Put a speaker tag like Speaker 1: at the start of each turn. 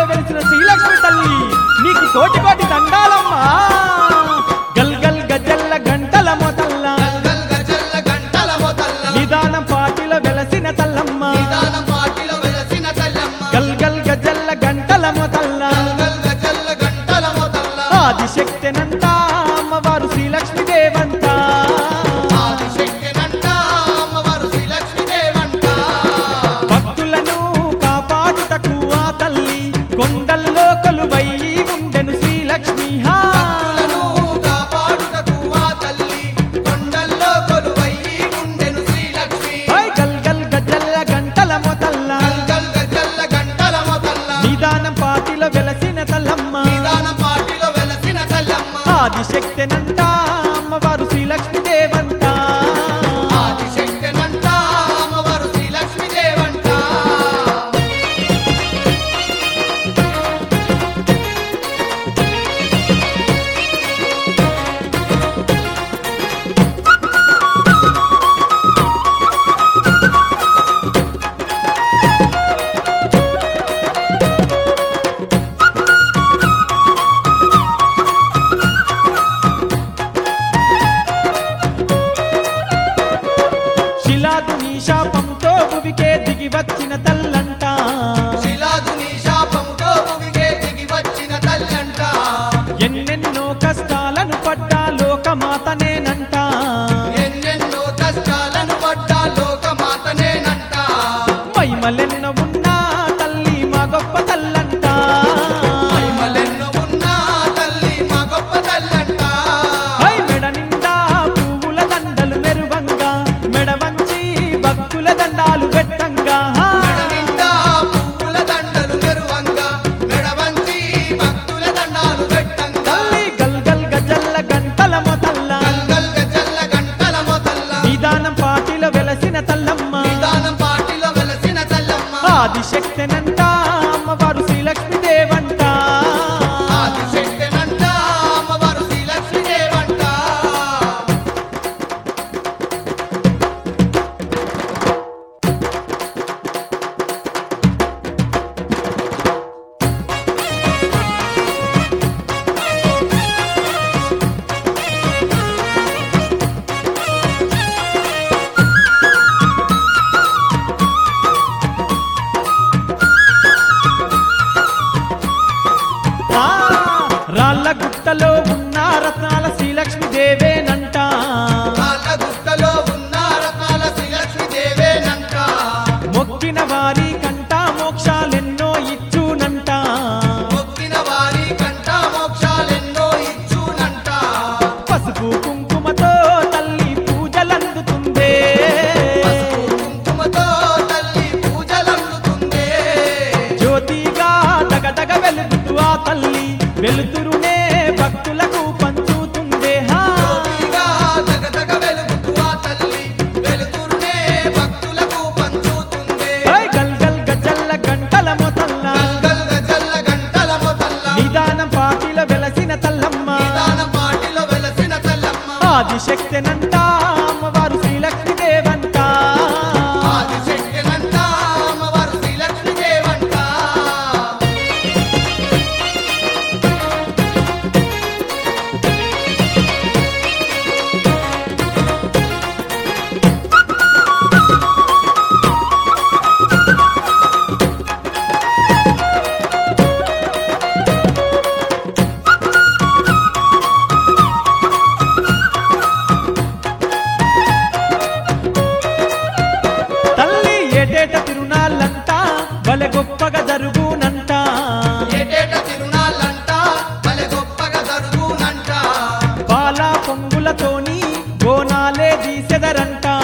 Speaker 1: వెలిసిన శ్రీలక్ష్మి తల్లి నీకు కోటి కోటి దండాలమ్మా గల్ గల్ గజల్ల గంటల మొదల్ల
Speaker 2: గల్ గజల్ల గంటల మొదల్ల
Speaker 1: నిదానం పాటిలో వెలసిన తల్లమ్మ
Speaker 2: నిదాన పాటిలో వెలసిన తల్లమ్మ
Speaker 1: గల్ గల్ గజల్ల గంటల మొదల్ల
Speaker 2: గల్ గజల్ల గంటల మొదల్ల
Speaker 1: ఆదిశక్తినంట అమ్మవారు శ్రీలక్ష్మి దేవంత
Speaker 2: ఆదిశక్తినంట అమ్మవారు శ్రీలక్ష్మి దేవంట
Speaker 1: భక్తులను కాపాడుటకు ఆ తల్లి కొండల్లో కొలువై ఉండెను శ్రీలక్ష్మి హా
Speaker 2: భక్తులను కాపాడుటకు ఆ తల్లి కొండల్లో కొలువై ఉండెను శ్రీలక్ష్మి
Speaker 1: ఓయ్ గల్ గల్ గజల్ల గంటల మొదల్ల
Speaker 2: గల్ గల్ గజల్ల గంటల మొదల్ల
Speaker 1: నిదానం పాటిలో వెలసిన తల్లమ్మ
Speaker 2: నిదాన పాటిలో వెలసిన తల్లమ్మ
Speaker 1: ఆదిశక్తినంట అమ్మవారు శ్రీలక్ష్మి దేవంత
Speaker 2: ఆదిశక్తినంట అమ్మవారు శ్రీలక్ష్మి దేవంట
Speaker 1: శిలాదుని శాపంతో భువికే దిగి వచ్చిన తల్లంట
Speaker 2: శిలాదుని శాపంతో భూమికే దిగి వచ్చిన తల్లంట
Speaker 1: ఎన్నెన్నో కష్టాలను పడ్డా లోకమాతనేనంట
Speaker 2: ఎన్నెన్నో కష్టాలను పడ్డా లోకమాతనేనంట
Speaker 1: మైమలెన్నో ఉన్నా తల్లి మా గొప్ప తల్లంట
Speaker 2: మహిమలెన్నో ఉన్నా తల్లి మా గొప్ప తల్లంట
Speaker 1: హై మెడ నిండా పువ్వుల దండలు మెరువంగా మెడ వంచి భక్తుల దండాలు పెట్టంగా
Speaker 2: మెడ నిండా పువ్వుల దండలు మెరువంగా మెడ వంచి భక్తుల దండాలు పెట్టంగా
Speaker 1: తల్లి గల్ గల్ గజల్ల గంటల మొదల్ల
Speaker 2: గల్ గజల్ల గంటల మొదల్ల
Speaker 1: నిదానం పాటిలో వెలసిన తల్లమ్మ
Speaker 2: నిదానం పాటిలో వెలసిన తల్లమ్మ
Speaker 1: ఆదిశక్తినంట అమ్మవారు శ్రీలక్ష్మి దేవంట
Speaker 2: ఆదిశక్తినంట అమ్మవారు శ్రీలక్ష్మి దేవంట
Speaker 1: ఆ, రాళ్ళ గుట్టలో ఉన్న రత్నాల శ్రీలక్ష్మి దేవేనంట
Speaker 2: వాళ్ళ గుట్టలో ఉన్న రత్నాల శ్రీలక్ష్మి దేవేనంట
Speaker 1: మొక్కిన వారి కంట మోక్షాలెన్నో ఇచ్చునంట
Speaker 2: మొక్కిన వారి కంట మోక్షాలెన్నో ఇచ్చునంట
Speaker 1: పసుపు కుంకుమతో తల్లి పూజలందుతుందే
Speaker 2: పసుపు కుంకుమతో తల్లి పూజలందుతుందే
Speaker 1: జ్యోతిగా దగదగ వెలుగుతూ ఆ తల్లి వెలుతురునే భక్తులకు పంచుతుందే హా
Speaker 2: జ్యోతిగా దగదగ వెలుగుతూ ఆ తల్లి వెలుతురునే భక్తులకు పంచుతుందే
Speaker 1: ఓయ్ గల్ గల్ గజల్ల గంటల మొదల్ల
Speaker 2: గల్ గజల్ల గంటల మొదల్ల
Speaker 1: నిదానం పాటిల వెలసిన తల్లమ్మ
Speaker 2: నిదాన పాటిలో వెలసిన తల్లమ్మ
Speaker 1: ఆదిశక్తినంట అమ్మవారు శ్రీలక్ష్మి దేవంట
Speaker 2: ఆదిశక్తినంట అమ్మవారు శ్రీలక్ష్మి దేవంట
Speaker 1: తల్లి ఏటేట తిరునాళ్ళంట భలే గొప్పగా జరుగునంట
Speaker 2: ఏటేట తిరునాళ్ళంట భలే గొప్పగా జరుగునంట
Speaker 1: పాల పొంగులతోని బోనాలే తీసెదరంట